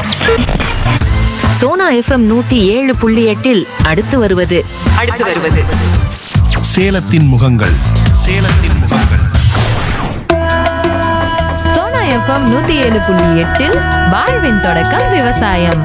Sona FM நூத்தி ஏழு புள்ளி எட்டில் அடுத்து வருவது அடுத்து வருவது சேலத்தின் முகங்கள் சேலத்தின் முகங்கள் சோனா எஃப்எம் நூத்தி ஏழு புள்ளி எட்டில் வாழ்வின் தொடக்கம் விவசாயம்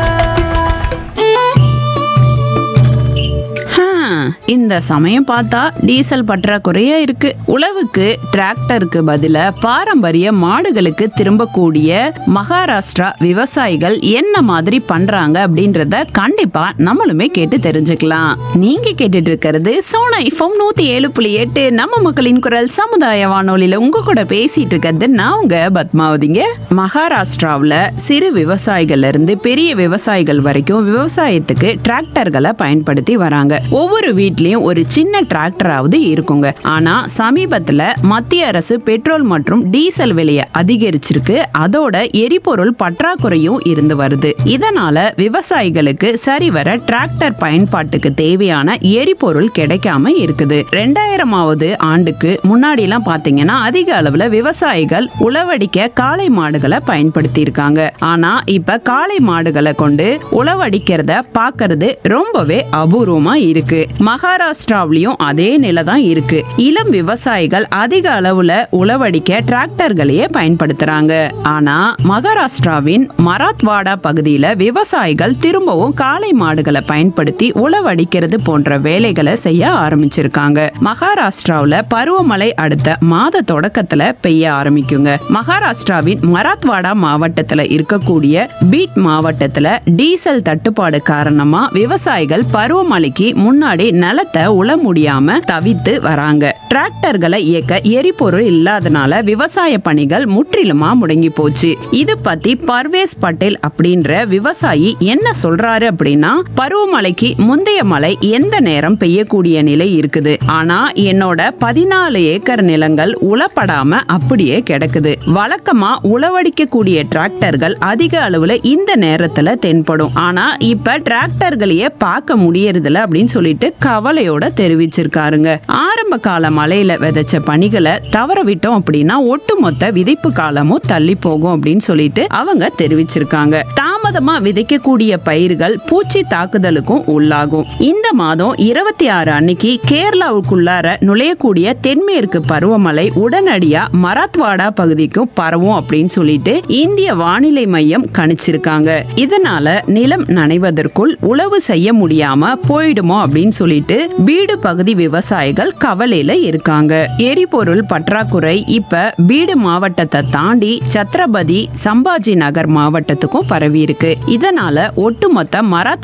ஹம், இந்த சமயம் பார்த்தா டீசல் பற்றாக்குறையா இருக்கு உழவுக்கு டிராக்டருக்கு பதிலா பாரம்பரிய மாடுகளுக்கு திரும்பக்கூடிய மகாராஷ்டிரா விவசாயிகள் என்ன மாதிரி பண்றாங்க அப்படின்றத கண்டிப்பா நம்மளுமே கேட்டு தெரிஞ்சுக்கலாம் நீங்க கேட்டுட்டு இருக்கிறது சோனா இஃபம் நூத்தி ஏழு புள்ளி எட்டு நம்ம மக்களின் குரல் சமுதாய வானொலியில உங்க கூட பேசிட்டு இருக்கிறது நான் உங்க பத்மாவதிங்க மகாராஷ்டிராவுல சிறு விவசாயிகள்ல இருந்து பெரிய விவசாயிகள் வரைக்கும் விவசாயத்துக்கு டிராக்டர்களை பயன்படுத்தி வராங்க ஒவ்வொரு வீட்லயும் ஒரு சின்ன டிராக்டராவது இருக்குங்க ஆனா சமீபத்துல மத்திய அரசு பெட்ரோல் மற்றும் டீசல் விலையை அதிகரிச்சிருக்கு அதோட எரிபொருள் பற்றாக்குறையும் இருந்து வருது இதனால விவசாயிகளுக்கு சரிவர டிராக்டர் பயன்பாட்டுக்கு தேவையான எரிபொருள் கிடைக்காம இருக்குது ரெண்டாயிரமாவது ஆண்டுக்கு முன்னாடி எல்லாம் பாத்தீங்கன்னா அதிக அளவுல விவசாயிகள் உழவடிக்க காளை மாடுகளை பயன்படுத்தி இருக்காங்க ஆனா இப்ப காளை மாடுகளை கொண்டு உழவடிக்கிறத பாக்குறது ரொம்பவே அபூர்வமா இருக்கு மகாராஷ்டிராவிலயும் அதே நிலை தான் இருக்கு இளம் விவசாயிகள் அதிக அளவுல உழவடிக்க டிராக்டர்களையே பயன்படுத்துறாங்க ஆனா மகாராஷ்டிராவின் மராத்வாடா பகுதியில விவசாயிகள் திரும்பவும் காளை மாடுகளை பயன்படுத்தி உழவடிக்கிறது போன்ற வேலைகளை செய்ய ஆரம்பிச்சிருக்காங்க மகாராஷ்டிராவுல பருவமழை அடுத்த மாத தொடக்கத்துல பெய்ய ஆரம்பிக்குங்க மகாராஷ்டிராவின் மராத்வாடா மாவட்டத்துல இருக்கக்கூடிய பீட் மாவட்டத்துல டீசல் தட்டுப்பாடு காரணமா விவசாயிகள் பருவமழைக்கு முன்னாடி நிலத்தை உழ முடியாம தவித்து வராங்க டிராக்டர்களை இயக்க எரிபொருள் இல்லாதனால விவசாய பணிகள் முற்றிலுமா முடங்கி போச்சு இது பத்தி பர்வேஸ் பட்டேல் அப்படின்ற விவசாயி என்ன சொல்றாரு அப்படின்னா பருவமழைக்கு முந்தைய மழை எந்த நேரம் பெய்யக்கூடிய நிலை இருக்குது ஆனா என்னோட பதினாலு ஏக்கர் நிலங்கள் உழப்படாம அப்படியே கிடக்குது வழக்கமா உழவடிக்கக்கூடிய டிராக்டர்கள் அதிக அளவுல இந்த நேரத்துல தென்படும் ஆனா இப்ப டிராக்டர்களையே பார்க்க முடியறதில்ல அப்படின்னு சொல்லிட்டு கவலையோட தெரிவிச்சிருக்காருங்க ஆரம்ப கால மழையில விதைச்ச பணிகளை தவற விட்டோம் அப்படின்னா ஒட்டுமொத்த விதைப்பு காலமும் தள்ளி போகும் அப்படின்னு சொல்லிட்டு அவங்க தெரிவிச்சிருக்காங்க தாமதமா விதைக்கக்கூடிய பயிர்கள் பூச்சி தாக்குதலுக்கும் உள்ளாகும் இந்த மாதம் இருபத்தி ஆறு அன்னைக்கு கேரளாவுக்குள்ளார நுழையக்கூடிய தென்மேற்கு பருவமழை உடனடியா மராத்வாடா பகுதிக்கும் பரவும் அப்படின்னு சொல்லிட்டு இந்திய வானிலை மையம் கணிச்சிருக்காங்க இதனால நிலம் நனைவதற்குள் உழவு செய்ய முடியாம போயிடுமோ அப்படின்னு சொல்லிட்டு பீடு பகுதி விவசாயிகள் கவலையில இருக்காங்க எரிபொருள் பற்றாக்குறை இப்ப பீடு மாவட்டத்தை தாண்டி சத்ரபதி சம்பாஜி நகர் மாவட்டத்துக்கும் பரவி இருக்கு இதனால ஒட்டுமொத்த மராத்